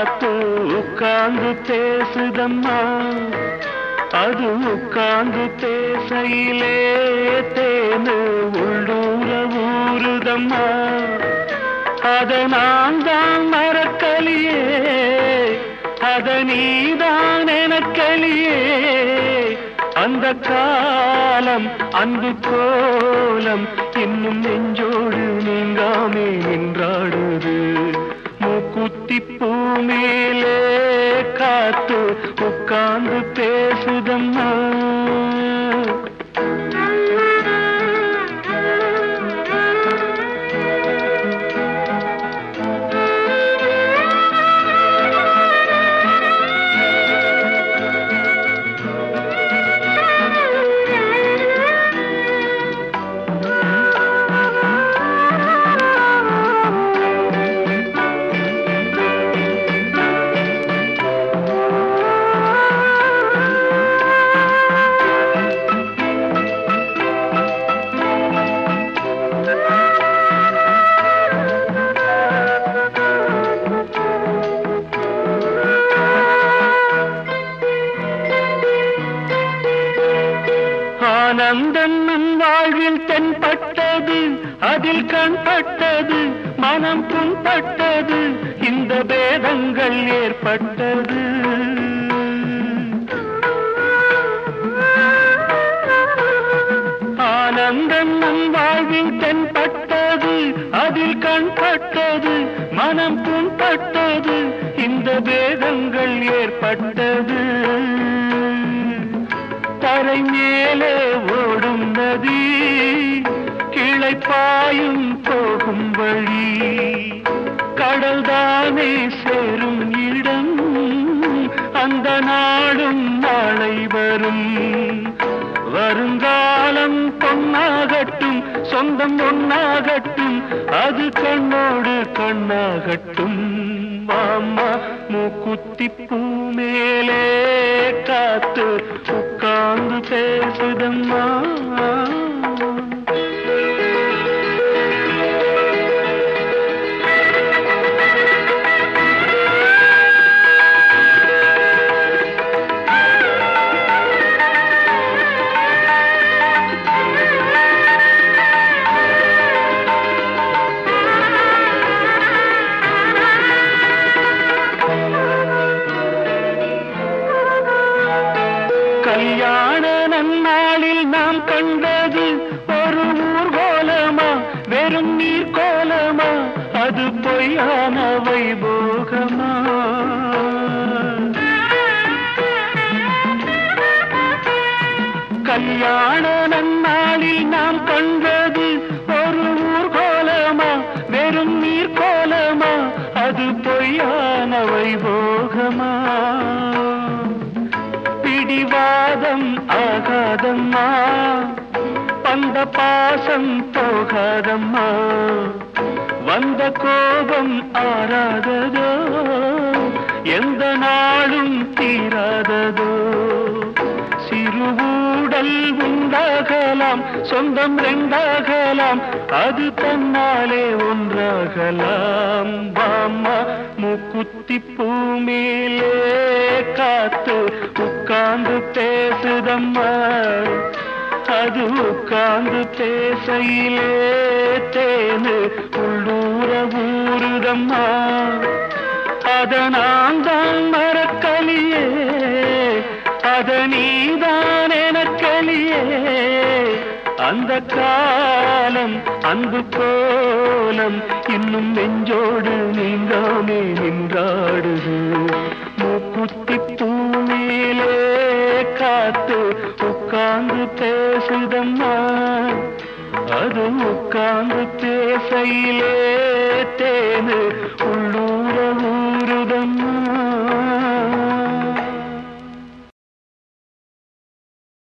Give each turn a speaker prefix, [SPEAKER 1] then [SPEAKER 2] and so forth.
[SPEAKER 1] காத்து உட்கார்ந்து பேசுதம்மா அது உட்கார்ந்து பேசையிலே தேனு உள்ளூர ஊறுதம்மா அத நான் தான் மறக்கலியே அத நீதான் எனக்கலியே அந்த காலம் அன்பு கோலம் இன்னும் நெஞ்சோடு நீங்காமே நின்றாடுது மூக்குத்தி பூ மேலே காத்து உட்கார்ந்து பேசுதம்மா ஆனந்தம் நம் வாழ்வில் தென்பட்டது அதில் கண்பட்டது மனம் புண்பட்டது இந்த பேதங்கள் ஏற்பட்டது ஆனந்தம் நம் வாழ்வில் தென்பட்டது அதில் கண்பட்டது மனம் புண்பட்டது இந்த பேதங்கள் ஏற்பட்டது தரை மேலே ஓடும் நதி கிளை பாயும் போகும் வழி கடல் தானே சேரும் இடம் அந்த நாடும் நாளை வரும் வருங்காலம் பொன்னாகட்டும் சொந்தம் ஒன்னாகட்டும் அது கண்ணோடு கண்ணாகட்டும் மாமா மூக்குத்தி பூ மேலே காத்து உட்கார்ந்து பேசுதம்மா கல்யாண நன்னாளில் நாம் கண்டது ஒரு ஊர்கோலமா வெறும் நீர் கோலமா அது பொய்யான வைபோகமா கல்யாண நன்னாளில் நாம் கண்டது ஒரு ஊர்கோலமா வெறும் நீர் கோலமா அது பொய்யான வைபோகமா பிடிவாதம் ஆகாதம்மா பந்த பாசம் போகாதம்மா வந்த கோபம் ஆறாததோ எந்த நாளும் தீராததோ சிறுவூடல் உண்டாகலாம் சொந்தம் ரெண்டாகலாம் அது தன்னாலே ஒன்றாகலாம் பாம்மா மூக்குத்தி பூ மேலே காத்து உட்கார்ந்து பேசுதம்மா அது உட்கார்ந்து பேசையிலே தேனு உள்ளூர ஊருதம்மா அத நான் தான் மறக்கலியே அத நீதான் எனக்கலியே அந்த காலம் அன்பு கோலம் இன்னும் நெஞ்சோடு நீங்காமே நின்றாடுது மூக்குத்தி பூமியிலே காத்து உட்கார்ந்து பேசுதம்மா அது உட்கார்ந்து பேசையிலே தேனு உள்ளூர்